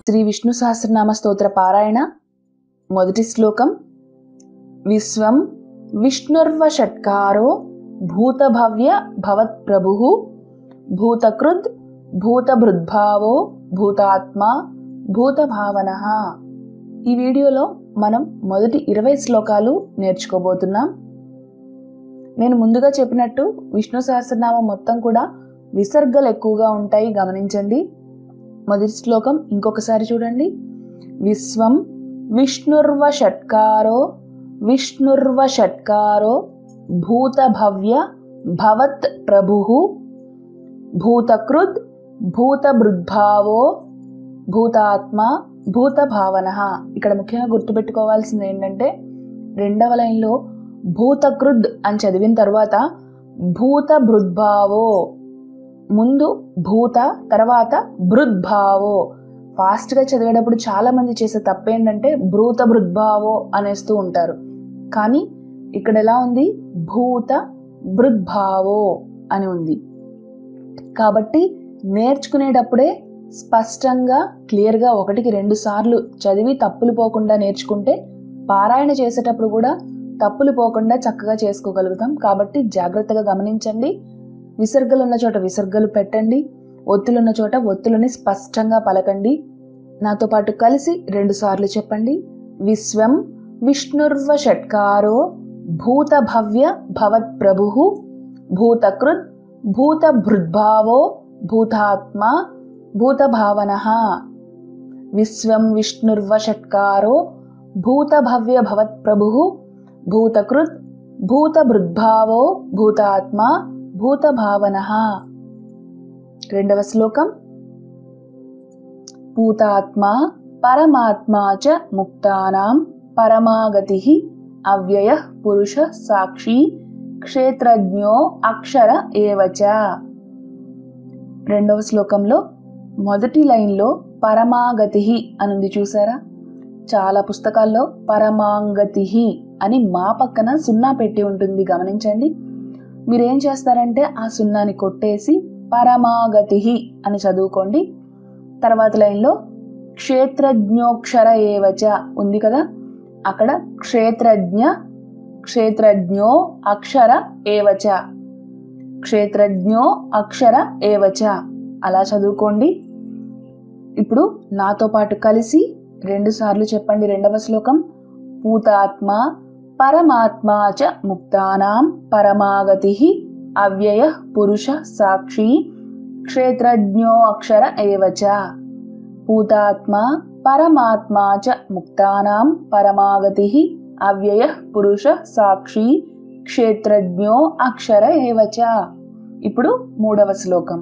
శ్రీ విష్ణు సహస్రనామ స్తోత్ర పారాయణ మొదటి శ్లోకం విశ్వం విష్ణుర్వ షట్కారో భూతభవ్య భవత్ప్రభు భూతకృద్ భూతభృద్భావో భూతాత్మ భూతభావన ఈ వీడియోలో మనం మొదటి ఇరవై శ్లోకాలు నేర్చుకోబోతున్నాం నేను ముందుగా చెప్పినట్టు విష్ణు సహస్రనామం మొత్తం కూడా విసర్గలు ఎక్కువగా ఉంటాయి గమనించండి మొదటి శ్లోకం ఇంకొకసారి చూడండి విశ్వం విష్ణుర్వ షట్కారో విష్ణుర్వ షట్కారో భూతభవ్య భవత్ ప్రభు భూతకృద్ భూతభృద్భావో భూతాత్మ భూతభావన ఇక్కడ ముఖ్యంగా గుర్తుపెట్టుకోవాల్సింది ఏంటంటే రెండవ లైన్లో భూతకృద్ అని చదివిన తర్వాత భూత భృద్భావో ముందు భూత తర్వాత భృద్భావో ఫాస్ట్గా చదివేటప్పుడు చాలా మంది చేసే తప్పేంటంటే భూత భృద్భావో అనేస్తూ ఉంటారు కానీ ఇక్కడ ఎలా ఉంది భూత భృద్భావో అని ఉంది కాబట్టి నేర్చుకునేటప్పుడే స్పష్టంగా క్లియర్గా ఒకటికి రెండు సార్లు చదివి తప్పులు పోకుండా నేర్చుకుంటే పారాయణ చేసేటప్పుడు కూడా తప్పులు పోకుండా చక్కగా చేసుకోగలుగుతాం కాబట్టి జాగ్రత్తగా గమనించండి విసర్గలు ఉన్న చోట విసర్గలు పెట్టండి ఒత్తులున్న చోట ఒత్తులని స్పష్టంగా పలకండి నాతో పాటు కలిసి రెండు సార్లు చెప్పండి విశ్వం విష్ణుర్వ షట్కారో భూత భవ్య భవత్ ప్రభు భూతకృత్ భూత భృద్భావో భూతాత్మ భూతభావన విశ్వం విష్ణుర్వ షట్కారో భూత భవ్య భవత్ ప్రభు భూతకృత్ భూతభృద్భావో భూతాత్మ భూతభావన రెండవ శ్లోకం భూతాత్మ పరమాత్మా చ ముక్తానాం పరమాగతి అవ్యయ పురుష సాక్షి క్షేత్రజ్ఞో అక్షర ఏవచ రెండవ శ్లోకంలో మొదటి లైన్లో పరమాగతి అనుంది చూసారా చాలా పుస్తకాల్లో పరమాంగతి అని మా పక్కన సున్నా పెట్టి ఉంటుంది గమనించండి మీరేం చేస్తారంటే ఆ సున్నాని కొట్టేసి పరమాగతి అని చదువుకోండి తర్వాత లైన్లో క్షేత్రజ్ఞోక్షర ఏవచ ఉంది కదా అక్కడ క్షేత్రజ్ఞ క్షేత్రజ్ఞో అక్షర ఏవచ క్షేత్రజ్ఞో అక్షర ఏవచ అలా చదువుకోండి ఇప్పుడు నాతో పాటు కలిసి రెండు సార్లు చెప్పండి రెండవ శ్లోకం పూతాత్మ పరమాత్మా చ ముక్తానాం పరమాగతి అవ్యయ పురుష సాక్షి క్షేత్రజ్ఞో అక్షర ఏవచ పూతాత్మ పరమాత్మా చ ముక్తానాం పరమాగతి అవ్యయ పురుష సాక్షి క్షేత్రజ్ఞో అక్షర ఏవచ ఇప్పుడు మూడవ శ్లోకం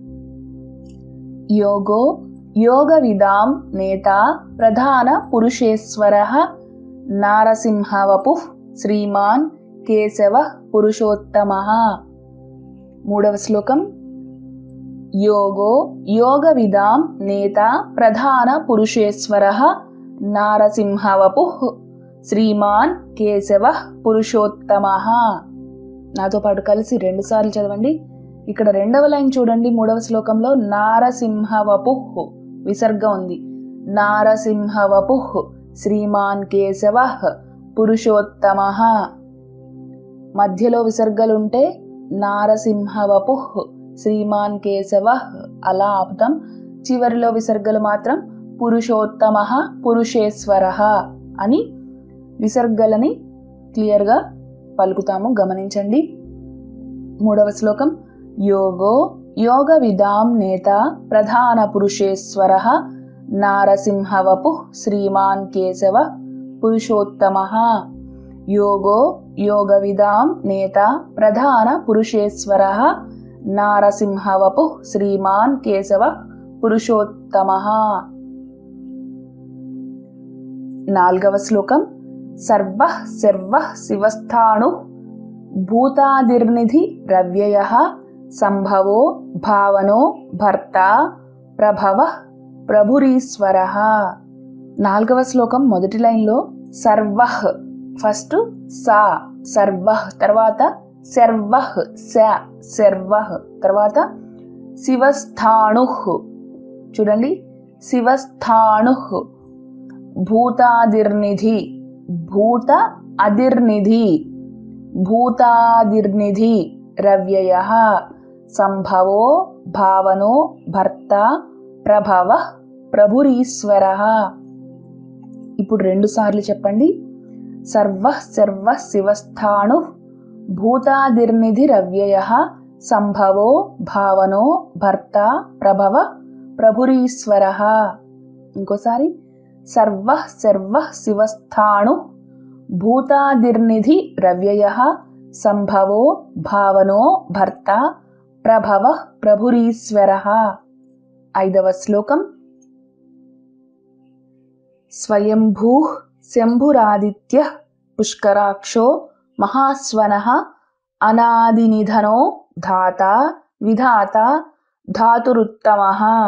యోగో యోగ విదాం నేత ప్రధాన పురుషేశ్వర నారసింహవపు శ్రీమాన్ కేశవ పురుషోత్తమ మూడవ శ్లోకం యోగో యోగ విదాం నేత ప్రధాన పురుషేశ్వర నారసింహవపు శ్రీమాన్ కేశవ పురుషోత్తమ నాతో పాటు కలిసి రెండు సార్లు చదవండి ఇక్కడ రెండవ లైన్ చూడండి మూడవ శ్లోకంలో నారసింహవపు విసర్గ ఉంది నారసింహవపు శ్రీమాన్ కేశవ పురుషోత్తమ మధ్యలో విసర్గలుంటే నారసింహవపు శ్రీమాన్ కేశవ అలా ఆపుతాం చివరిలో విసర్గలు మాత్రం పురుషోత్తమ పురుషేశ్వర అని విసర్గలని క్లియర్గా పలుకుతాము గమనించండి మూడవ శ్లోకం యోగో యోగ విదాం నేత ప్రధాన పురుషేశ్వర నారసింహవపు శ్రీమాన్ కేశవ పురుషోత్తమ యోగో యోగ విదాం నేత ప్రధాన పురుషేశ్వర నారసింహవపు శ్రీమాన్ కేశవ పురుషోత్తమ నాల్గవ శ్లోకం సర్వ సర్వ శివస్థాణు భూతాదిర్నిధి రవ్యయ సంభవో భావనో భర్త ప్రభవ ప్రభురీశ్వర నాలుగవ శ్లోకం మొదటి లైన్లో సర్వ ఫస్ట్ సా సర్వ తర్వాత శర్వ శ శర్వ తర్వాత శివస్థాణు చూడండి శివస్థాణు భూతాదిర్నిధి భూత అదిర్నిధి భూతాదిర్నిధి రవ్యయ సంభవో భావనో భర్త ప్రభవ ప్రభురీశ్వర ఇప్పుడు రెండు సార్లు చెప్పండి సర్వ సర్వ శివస్థాణు భూతాదిర్నిధి రవ్యయ సంభవో భావనో భర్త ప్రభవ ప్రభురీశ్వర ఇంకోసారి సర్వ సర్వ శివస్థాణు భూతాదిర్నిధి రవ్యయ సంభవో భావనో భర్త ప్రభవ ప్రభురీశ్వర ఐదవ శ్లోకం స్వయంభూ శంభురాదిత్య పుష్కరాక్షో మహాస్వన అనాదినిధనో ధాత విధాత ధాతురుత్తమ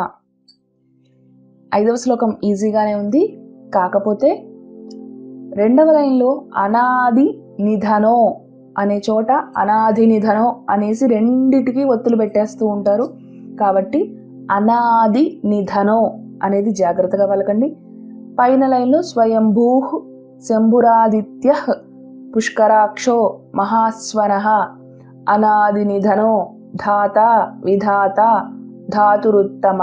ఐదవ శ్లోకం ఈజీగానే ఉంది కాకపోతే రెండవ లైన్లో అనాది నిధనో అనే చోట అనాది నిధనో అనేసి రెండిటికి ఒత్తులు పెట్టేస్తూ ఉంటారు కాబట్టి అనాది నిధనో అనేది జాగ్రత్తగా పలకండి పైన లైన్లో స్వయంభూ శంభురాదిత్య పుష్కరాక్షో మహాస్వన అనాది నిధనో ధాత విధాత ధాతురుత్తమ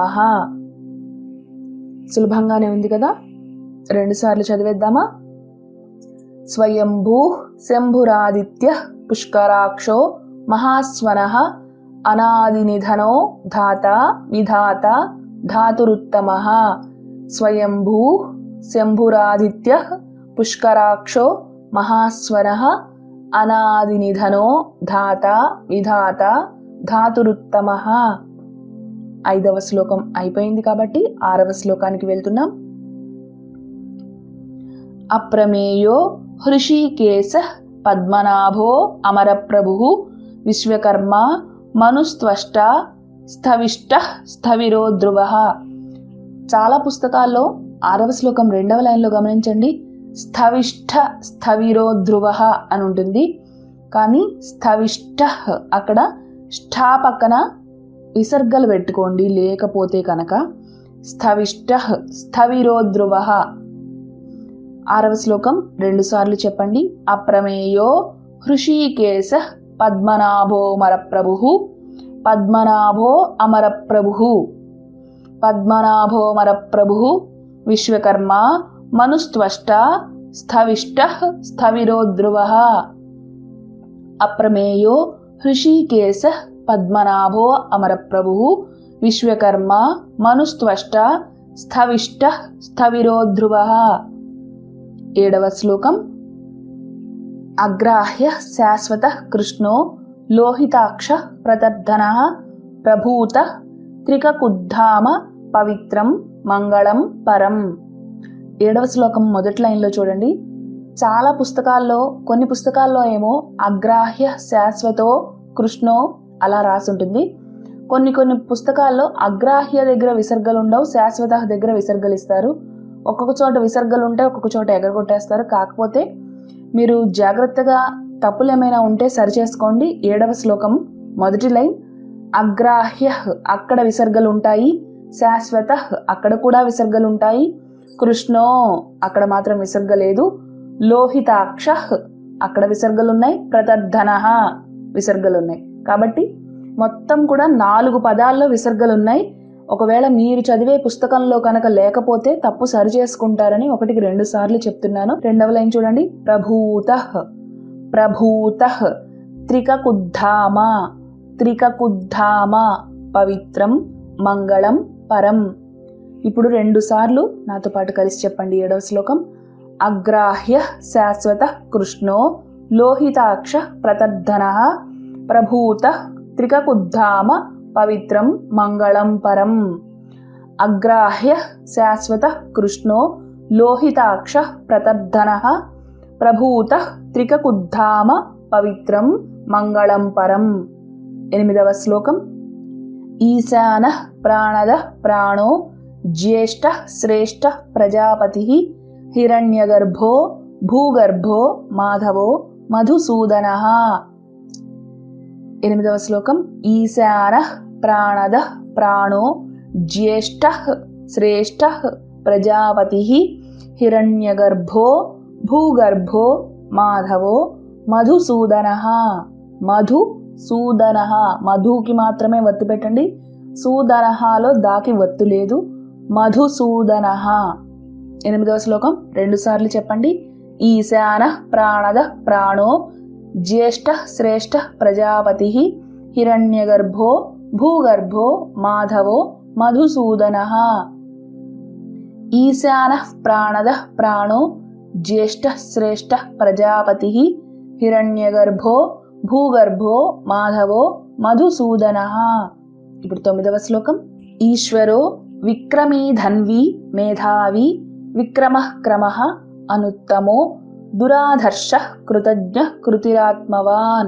సులభంగానే ఉంది కదా రెండుసార్లు చదివేద్దామా స్వయంభూ శంభురాదిత్య పుష్కరాక్షో మహాస్వన అనాదినిధనో ధాత విధాత ధాతురుత్తమ స్వయంభూ శంభురాదిత్య పుష్కరాక్షో మహాస్వర అనాదినిధనో ధాత విధాత ధాతురుత్తమ ఐదవ శ్లోకం అయిపోయింది కాబట్టి ఆరవ శ్లోకానికి వెళ్తున్నాం అప్రమేయో హృషీకేశ పద్మనాభో అమరప్రభు విశ్వకర్మ మనుస్త్వష్ట స్థవిష్ట స్థవిరో ధ్రువ చాలా పుస్తకాల్లో ఆరవ శ్లోకం రెండవ లైన్లో గమనించండి స్థవిష్ట స్థవిరో ధ్రువ అని ఉంటుంది కానీ స్థవిష్ట అక్కడ ష్ఠా పక్కన విసర్గలు పెట్టుకోండి లేకపోతే కనుక స్థవిష్ట స్థవిరో ధ్రువ ఆరవ శ్లోకం రెండు సార్లు చెప్పండి అప్రమేయో హృషీకేశ పద్మనాభో మరప్రభు పద్మనాభో అమరప్రభు పద్మనాభో మరప్రభు విశ్వకర్మ మనుస్త్వష్ట స్థవిష్ట స్థవిరో ధ్రువ అప్రమేయో హృషీకేశ పద్మనాభో అమరప్రభు విశ్వకర్మ మనుస్త్వష్ట స్థవిష్ట స్థవిరో ధ్రువ ఏడవ శ్లోకం అగ్రాహ్య శాశ్వత కృష్ణో లోహితాక్ష ప్రతర్ధన ప్రభూత త్రికకుద్ధామ పవిత్రం మంగళం పరం ఏడవ శ్లోకం మొదటి లైన్లో చూడండి చాలా పుస్తకాల్లో కొన్ని పుస్తకాల్లో ఏమో అగ్రాహ్య శాశ్వతో కృష్ణో అలా రాసుంటుంది కొన్ని కొన్ని పుస్తకాల్లో అగ్రాహ్య దగ్గర విసర్గలు ఉండవు శాశ్వత దగ్గర విసర్గలు ఇస్తారు ఒక్కొక్క చోట విసర్గలు ఉంటే ఒక్కొక్క చోట ఎగరగొట్టేస్తారు కాకపోతే మీరు జాగ్రత్తగా తప్పులు ఏమైనా ఉంటే సరిచేసుకోండి ఏడవ శ్లోకం మొదటి లైన్ అగ్రాహ్య అక్కడ విసర్గలు ఉంటాయి శాశ్వత అక్కడ కూడా విసర్గలు ఉంటాయి కృష్ణో అక్కడ మాత్రం విసర్గ లేదు లోహితాక్ష అక్కడ విసర్గలు ఉన్నాయి ప్రతర్ధన విసర్గలు ఉన్నాయి కాబట్టి మొత్తం కూడా నాలుగు పదాల్లో విసర్గలు ఉన్నాయి ఒకవేళ మీరు చదివే పుస్తకంలో కనుక లేకపోతే తప్పు సరి చేసుకుంటారని ఒకటికి రెండు సార్లు చెప్తున్నాను రెండవ లైన్ చూడండి ప్రభూత ప్రభూత త్రికకుద్ధామ త్రికకుద్ధామ పవిత్రం మంగళం పరం ఇప్పుడు రెండు సార్లు నాతో పాటు కలిసి చెప్పండి ఏడవ శ్లోకం అగ్రాహ్య శాశ్వత కృష్ణో లోహితాక్ష ప్రతర్ధన ప్రభూత త్రికకుద్ధామ పవిత్రం మంగళం పరం అగ్రాహ్య శాశ్వత కృష్ణో లోహితాక్ష ప్రతర్ధన ప్రభూత త్రికకుద్ధామ పవిత్రం మంగళం పరం ఎనిమిదవ శ్లోకం ఈశాన ప్రాణద ప్రాణో జ్యేష్ఠ శ్రేష్ఠ ప్రజాపతి హిరణ్యగర్భో భూగర్భో మాధవో మధుసూదన ఎనిమిదవ శ్లోకం ఈశాన ప్రాణద ప్రాణో జ్యేష్ఠ శ్రేష్ఠ ప్రజాపతి హిరణ్యగర్భో భూగర్భో మాధవో మధుసూదన మధుసూదన మధుకి మాత్రమే వత్తు పెట్టండి సూదనహాలో దాకి వత్తు లేదు మధుసూదన ఎనిమిదవ శ్లోకం రెండు సార్లు చెప్పండి ఈశాన ప్రాణద ప్రాణో జ్యేష్ఠ శ్రేష్ఠ ప్రజాపతి హిరణ్యగర్భో భూగర్భో మాధవో మధుసూదన ఈశాన ప్రాణద ప్రాణో జ్యేష్ఠ శ్రేష్ఠ ప్రజాపతి హిరణ్యగర్భో భూగర్భో మాధవో మధుసూదన ఇప్పుడు తొమ్మిదవ శ్లోకం ఈశ్వరో విక్రమీ ధన్వి మేధావి విక్రమ క్రమ అనుత్తమో దురాధర్ష కృతజ్ఞ కృతిరాత్మవాన్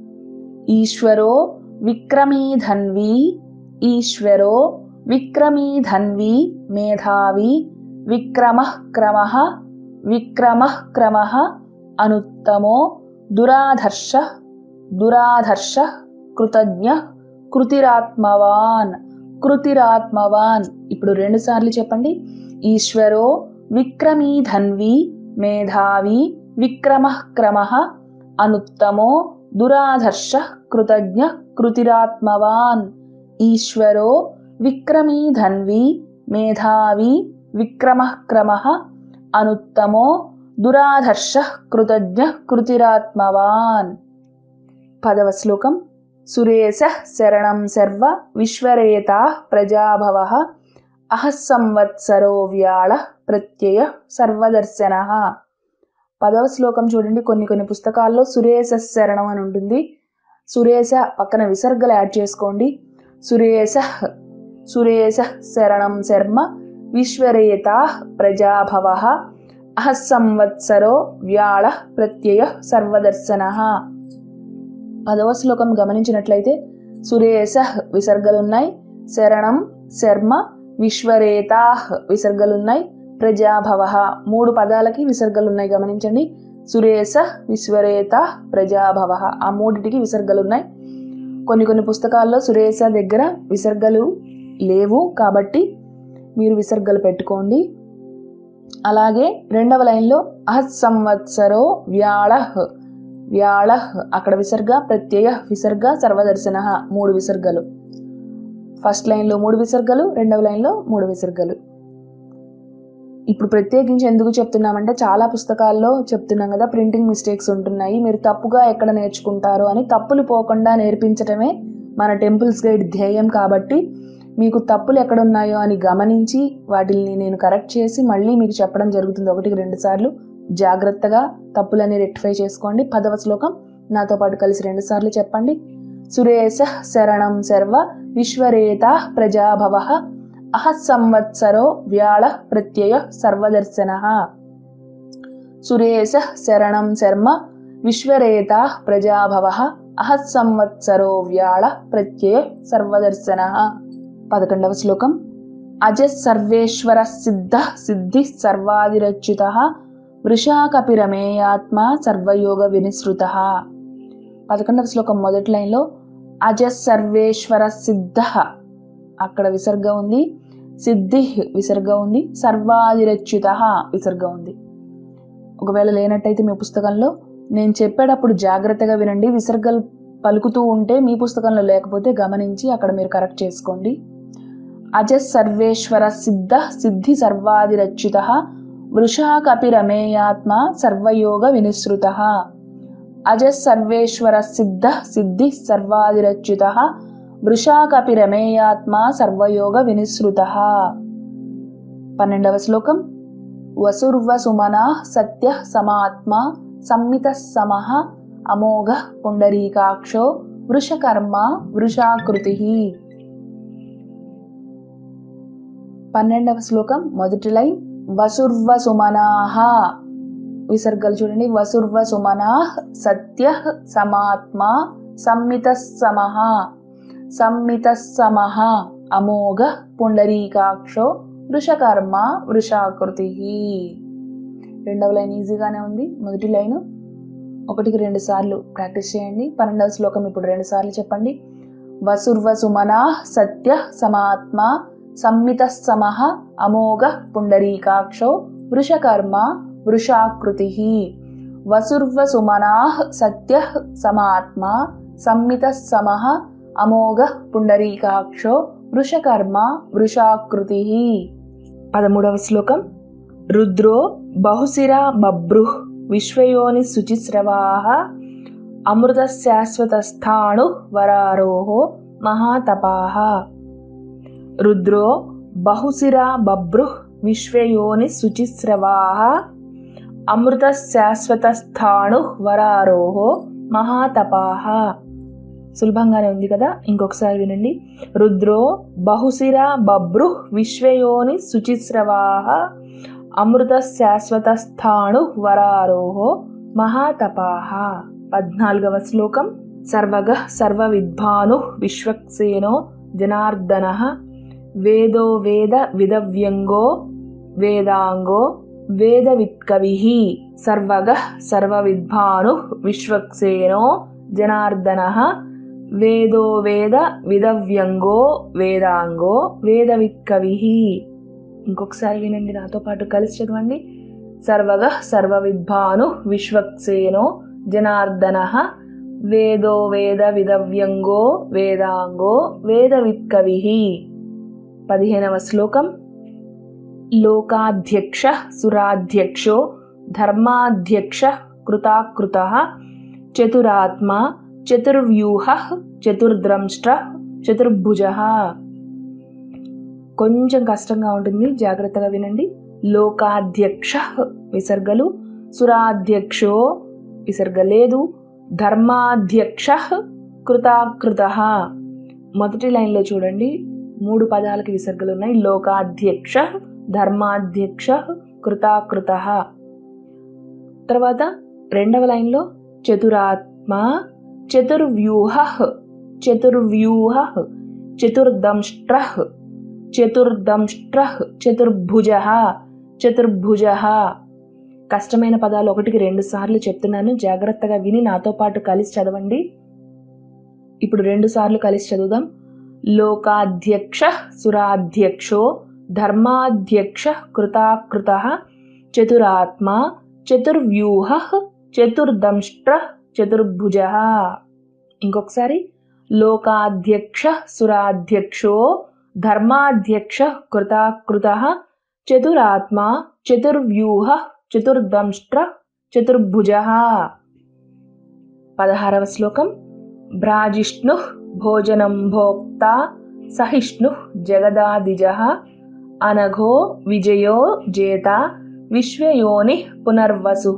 ఈశ్వరో విక్రమీ ధన్వి ఈశ్వరో విక్రమీ ధన్వి మేధావి విక్రమ క్రమ విక్రమ క్రమ అనుత్తమో దురాధర్ష దురాధర్ష కృతజ్ఞ కృతిరాత్మవాన్ కృతిరాత్మవాన్ ఇప్పుడు రెండు సార్లు చెప్పండి ఈశ్వరో విక్రమీ ధన్వి మేధావి విక్రమ క్రమ అనుత్తమో దురాధర్ష కృతజ్ఞ కృతిరాత్మవాన్ ఈశ్వరో విక్రమీ ధన్వి మేధావి విక్రమ క్రమ అనుత్తమో దురాధర్ష కృతజ్ఞ కృతిరాత్మవాన్ పదవ శ్లోకం సురేశ శరణం సర్వ విశ్వరేత ప్రజాభవ అహస్సంవత్సరో వ్యాళ ప్రత్యయ సర్వదర్శన పదవ శ్లోకం చూడండి కొన్ని కొన్ని పుస్తకాల్లో సురేశ శరణం అని ఉంటుంది సురేశ పక్కన విసర్గలు యాడ్ చేసుకోండి సురేశ సురేశ శరణం శర్మ విశ్వరేత ప్రజాభవ అహస్సంవత్సరో వ్యాళ ప్రత్యయ సర్వదర్శన పదవ శ్లోకం గమనించినట్లయితే సురేశ విసర్గలున్నాయి శరణం శర్మ విశ్వరేతా విసర్గలున్నాయి ప్రజాభవ మూడు పదాలకి విసర్గలున్నాయి గమనించండి సురేశ విశ్వరేత ప్రజాభవ ఆ మూడిటికి విసర్గలున్నాయి కొన్ని కొన్ని పుస్తకాల్లో సురేశ దగ్గర విసర్గలు లేవు కాబట్టి మీరు విసర్గలు పెట్టుకోండి అలాగే రెండవ లైన్లో అహత్ సంవత్సరో వ్యాళ వ్యాళ అక్కడ విసర్గ ప్రత్యయ విసర్గ సర్వదర్శన మూడు విసర్గలు ఫస్ట్ లైన్లో మూడు విసర్గలు రెండవ లైన్లో మూడు విసర్గలు ఇప్పుడు ప్రత్యేకించి ఎందుకు చెప్తున్నామంటే చాలా పుస్తకాల్లో చెప్తున్నాం కదా ప్రింటింగ్ మిస్టేక్స్ ఉంటున్నాయి మీరు తప్పుగా ఎక్కడ నేర్చుకుంటారు అని తప్పులు పోకుండా నేర్పించటమే మన టెంపుల్స్ గైడ్ ధ్యేయం కాబట్టి మీకు తప్పులు ఎక్కడ ఉన్నాయో అని గమనించి వాటిని నేను కరెక్ట్ చేసి మళ్ళీ మీకు చెప్పడం జరుగుతుంది ఒకటికి రెండు సార్లు జాగ్రత్తగా తప్పులని రెక్టిఫై చేసుకోండి పదవ శ్లోకం నాతో పాటు కలిసి రెండు సార్లు చెప్పండి సురేశ శరణం సర్వ విశ్వరేత ప్రజాభవ అహస్సంవత్సరో వ్యాళ ప్రత్యయ సర్వదర్శన సురేశ శరణం శర్మ విశ్వరేత ప్రజాభవ అహస్సంవత్సరో వ్యాళ ప్రత్యయ సర్వదర్శన పదకొండవ శ్లోకం అజ సర్వేశ్వర సిద్ధ సిద్ధి సర్వాదిరచ్యుత వృషాకపిరమేయాత్మ సర్వయోగ వినిసృత పదకొండవ శ్లోకం మొదటి లైన్లో అజ సర్వేశ్వర సిద్ధ అక్కడ విసర్గ ఉంది సిద్ధి విసర్గ ఉంది సర్వాదిరచ్యుత విసర్గ ఉంది ఒకవేళ లేనట్టయితే మీ పుస్తకంలో నేను చెప్పేటప్పుడు జాగ్రత్తగా వినండి విసర్గలు పలుకుతూ ఉంటే మీ పుస్తకంలో లేకపోతే గమనించి అక్కడ మీరు కరెక్ట్ చేసుకోండి అజ సర్వేశ్వర సిద్ధ సిద్ధి సర్వాదిరచ్యుత వృషాకపిరమేయాత్మ సర్వయోగ వినిసృత అజ సర్వేశ్వర సిద్ధ సిద్ధి సర్వాదిరచ్యుత వృషాకపిరమేయాత్మ సర్వయోగ వినిసృత పన్నెండవ శ్లోకం వసుర్వసుమనా సత్య సమాత్మ సంమిత సమః అమోఘ పుండరీకాక్షో వృషకర్మ వృషాకృతి పన్నెండవ శ్లోకం మొదటి లైన్ వసుర్వసుమనాహ విసర్గలు చూడండి వసుర్వసుమనా సత్య సమాత్మ సంమిత సమః సంమిత సమః అమోఘ పుండరీకాక్షో వృషకర్మ వృషాకృతి రెండవ లైన్ ఈజీగానే ఉంది మొదటి లైను ఒకటికి రెండు సార్లు ప్రాక్టీస్ చేయండి పన్నెండవ శ్లోకం ఇప్పుడు రెండు సార్లు చెప్పండి వసుర్వసుమనా సత్య సమాత్మ సంమిత సమః అమోఘ పుండరీకాక్షో వృషకర్మ వృషాకృతి వసుర్వసుమనాః సత్య సమాత్మా సంమిత సమః అమోఘ పుండరీకాక్షో వృషకర్మ వృషాకృతి పదమూడవ శ్లోకం రుద్రో బహుశిరా బభ్రుః విశ్వయోని శుచిస్రవాः అమృత శాశ్వతస్థాణు వరారోహ మహాతపాః రుద్రో బహుశిరా బభ్రుః విశ్వయోని శుచిస్రవాः అమృత శాశ్వతస్థాణు వరారోహ మహాతపాః సులభంగానే ఉంది కదా ఇంకొకసారి వినండి రుద్రో బహుశిరా బభ్రుః విశ్వయోని శుచిస్రవాः అమృత శాశ్వతస్థాణు వరారోహో మహాతపాః పద్నాలుగవ శ్లోకం సర్వగ సర్వవిద్వాను విశ్వక్సేనో జనార్దన వేదో వేద విదవ్యంగో వేదాంగో వేదవిత్కవి సర్వగ సర్వవిద్వాను విశ్వక్సేనో జనార్దన వేదో వేద విదవ్యంగో వేదాంగో వేదవిత్కవి ఇంకొకసారి వినండి నాతో పాటు కలిసి చదవండి సర్వగ సర్వవిద్వాను విశ్వక్సేనో జనార్దన వేదో వేద విదవ్యంగో వేదాంగో వేదవిత్కవి పదిహేనవ శ్లోకం లోకాధ్యక్ష సురాధ్యక్షో ధర్మాధ్యక్ష కృతాకృత చతురాత్మ చతుర్వ్యూహ చతుర్ద్రంష్ట్ర చతుర్భుజ కొంచెం కష్టంగా ఉంటుంది జాగ్రత్తగా వినండి లోకాధ్యక్ష విసర్గలు సురాధ్యక్షో విసర్గ లేదు ధర్మాధ్యక్ష కృతాకృత మొదటి లైన్లో చూడండి మూడు పదాలకి విసర్గలు ఉన్నాయి లోకాధ్యక్ష ధర్మాధ్యక్ష కృతాకృత తర్వాత రెండవ లైన్లో చతురాత్మ చతుర్వ్యూహ చతుర్వ్యూహ చతుర్దంష్ట్ర చతుర్దంష్ట్ర చతుర్భుజ చతుర్భుజ కష్టమైన పదాలు ఒకటికి రెండు సార్లు చెప్తున్నాను జాగ్రత్తగా విని నాతో పాటు కలిసి చదవండి ఇప్పుడు రెండు సార్లు కలిసి చదువుదాం లోకాధ్యక్ష సురాధ్యక్షో ధర్మాధ్యక్ష కృతాకృత చతురాత్మ చతుర్వ్యూహ చతుర్దంష్ట్ర చతుర్భుజ ఇంకొకసారి లోకాధ్యక్ష సురాధ్యక్షో ధర్మాధ్యక్ష కృతాకృత చతురాత్మ చతుర్వ్యూహ చతుర్దంష్ట్ర చతుర్భుజ పదహారవ శ్లోకం భ్రాజిష్ణు భోజనం భోక్త సహిష్ణు జగదాదిజ అనఘో విజయో జేత విశ్వయోని పునర్వసు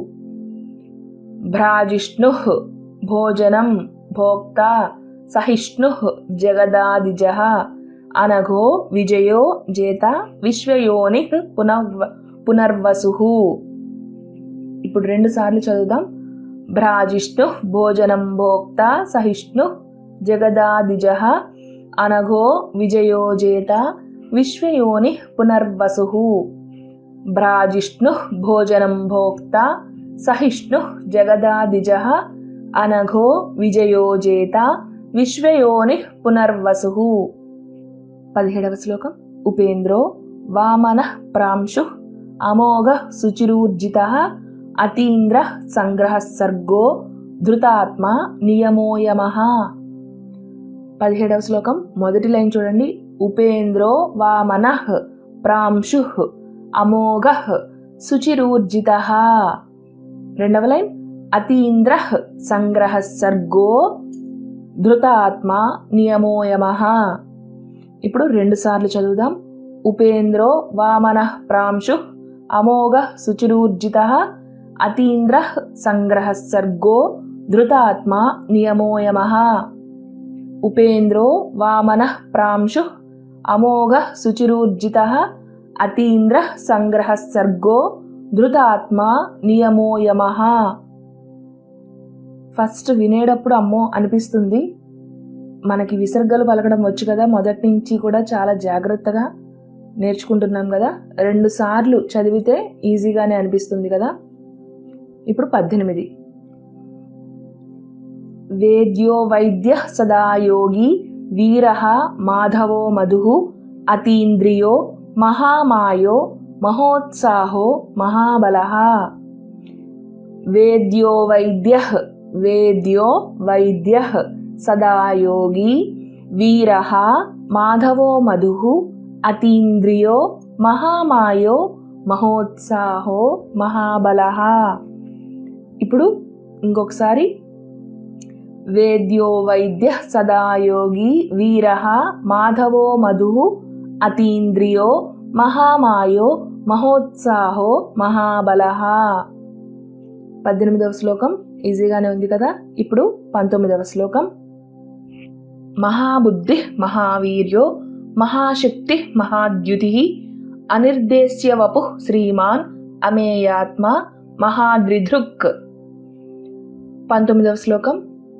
భ్రాజిష్ణు భోజనం భోక్త సహిష్ణు జగదాదిజ అనఘో విజయో జేత విశ్వయోని పునర్వ పునర్వసు ఇప్పుడు రెండు సార్లు చదువుదాం భ్రాజిష్ణు భోజనం భోక్త సహిష్ణు జగదాదిజ అనఘో విజయో జేత విశ్వయోని పునర్వసు భ్రాజిష్ణు భోజనం భోక్త సహిష్ణు జగదాదిజ అనఘో విజయో జేత విశ్వయోని పునర్వసు పదిహేడవ శ్లోకం ఉపేంద్రో వామన ప్రాంశు అమోఘ శుచిరూర్జిత అతీంద్ర సంగ్రహ సర్గో ధృతాత్మ నియమోయమ పదిహేడవ శ్లోకం మొదటి లైన్ చూడండి ఉపేంద్రో వామన ప్రాంశు అమోఘ శుచిరూర్జిత రెండవ లైన్ అతీంద్ర సంగ్రహ సర్గో ధృతాత్మ నియమోయమ ఇప్పుడు రెండు సార్లు చదువుదాం ఉపేంద్రో వామన ప్రాంశు అమోఘ శుచిరూర్జిత అతీంద్ర సంగ్రహ సర్గో ధృతాత్మ నియమోయమ ఉపేంద్రో వామన ప్రాంశు అమోఘ శుచిరూర్జిత అతీంద్ర సంగ్రహ సర్గో ధృతాత్మ నియమోయమ ఫస్ట్ వినేటప్పుడు అమ్మో అనిపిస్తుంది మనకి విసర్గలు పలకడం వచ్చు కదా మొదటి నుంచి కూడా చాలా జాగ్రత్తగా నేర్చుకుంటున్నాం కదా రెండు సార్లు చదివితే ఈజీగానే అనిపిస్తుంది కదా ఇప్పుడు పద్దెనిమిది వేద్యో వైద్య సదా యోగి వీర మాధవో మధు అతీంద్రియో మహామాయో మహోత్సాహో మహాబలః వేద్యో వైద్య వేద్యో వైద్య సదా యోగి వీర మాధవో మధు అతీంద్రియో మహామాయో మహోత్సాహో మహాబల ఇప్పుడు ఇంకొకసారి వేద్యో వైద్య సదా యోగి వీర మాధవో మధు అతీంద్రియో మహామాయో మహోత్సాహో మహాబల పద్దెనిమిదవ శ్లోకం ఈజీగానే ఉంది కదా ఇప్పుడు పంతొమ్మిదవ శ్లోకం మహాబుద్ధి మహావీర్యో మహాశక్తి మహాద్యుతి అనిర్దేశ్య వపు శ్రీమాన్ అమేయాత్మ మహాద్రిధృక్ పంతొమ్మిదవ శ్లోకం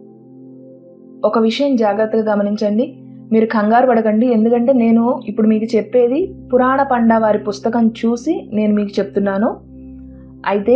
ఒక విషయం జాగ్రత్తగా గమనించండి మీరు కంగారు పడకండి ఎందుకంటే నేను ఇప్పుడు మీకు చెప్పేది పురాణ పండ వారి పుస్తకం చూసి నేను మీకు చెప్తున్నాను అయితే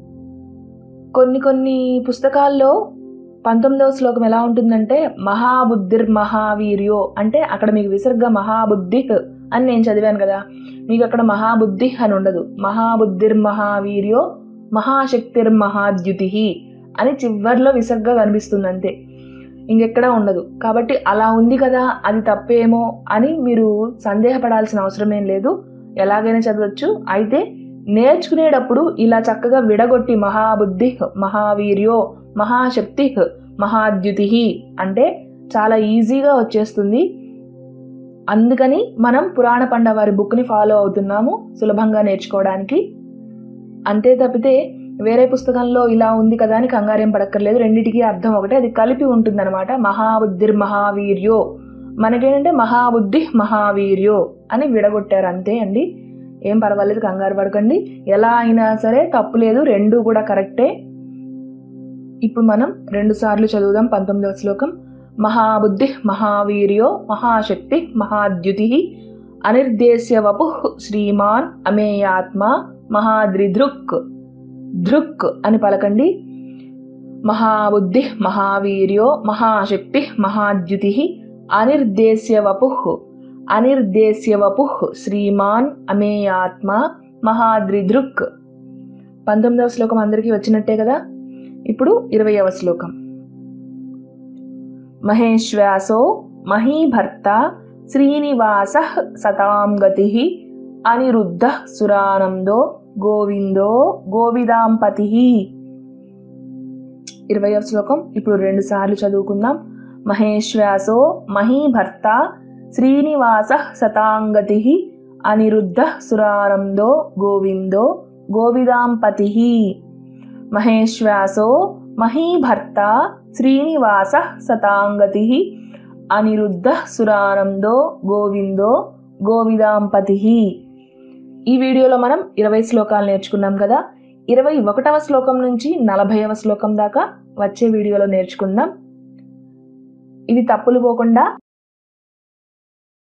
కొన్ని కొన్ని పుస్తకాల్లో పంతొమ్మిదవ శ్లోకం ఎలా ఉంటుందంటే మహాబుద్ధిర్ మహావీర్యో అంటే అక్కడ మీకు విసర్గ మహాబుద్ధి అని నేను చదివాను కదా మీకు అక్కడ మహాబుద్ధి అని ఉండదు మహాబుద్ధిర్ మహావీర్యో మహాశక్తిర్ మహాద్యుతి అని చివర్లో విసర్గ కనిపిస్తుంది అంతే ఇంకెక్కడా ఉండదు కాబట్టి అలా ఉంది కదా అది తప్పేమో అని మీరు సందేహపడాల్సిన అవసరం ఏం లేదు ఎలాగైనా చదవచ్చు అయితే నేర్చుకునేటప్పుడు ఇలా చక్కగా విడగొట్టి మహాబుద్ధి మహావీర్యో మహాశక్తి మహాద్యుతి అంటే చాలా ఈజీగా వచ్చేస్తుంది అందుకని మనం పురాణ పండ వారి బుక్ని ఫాలో అవుతున్నాము సులభంగా నేర్చుకోవడానికి అంతే తప్పితే వేరే పుస్తకంలో ఇలా ఉంది కదా అని కంగారేం పడక్కర్లేదు రెండిటికి అర్థం ఒకటే అది కలిపి ఉంటుందన్నమాట మహాబుద్ధిర్ మహావీర్యో మనకేంటంటే మహాబుద్ధి మహావీర్యో అని విడగొట్టారు అంతే అండి ఏం పర్వాలేదు కంగారు పడకండి ఎలా అయినా సరే తప్పు లేదు రెండు కూడా కరెక్టే ఇప్పుడు మనం రెండు సార్లు చదువుదాం పంతొమ్మిదవ శ్లోకం మహాబుద్ధి మహావీర్యో మహాశక్తి మహాద్యుతి అనిర్దేశ్య వపు శ్రీమాన్ అమేయాత్మ మహాద్రిధృక్ ధృక్ అని పలకండి మహాబుద్ధి మహావీర్యో మహాశక్తి మహాద్యుతి అనిర్దేశ్య వపు అనిర్దేశ్య వపు శ్రీమాన్ అమేయాత్మ మహాద్రిధృక్ పంతొమ్మిదవ శ్లోకం అందరికీ వచ్చినట్టే కదా ఇప్పుడు ఇరవయవ శ్లోకం మహేశ్వాసో మహీభర్త శ్రీనివాస సతాం గతి అనిరుద్ధ సురానందో గోవిందో గోవిదాంపతి ఇరవయవ శ్లోకం ఇప్పుడు రెండు సార్లు చదువుకుందాం మహేశ్వాసో మహీభర్త శ్రీనివాస సతాంగతి అనిరుద్ధ సురానందో గోవిందో గోవిదాంపతి మహేశ్వాసో మహీభర్త శ్రీనివాస సతాంగతి అనిరుద్ధ సురానందో గోవిందో గోవిదాంపతి ఈ వీడియోలో మనం ఇరవై శ్లోకాలు నేర్చుకున్నాం కదా ఇరవై ఒకటవ శ్లోకం నుంచి నలభైవ శ్లోకం దాకా వచ్చే వీడియోలో నేర్చుకుందాం ఇవి తప్పులు పోకుండా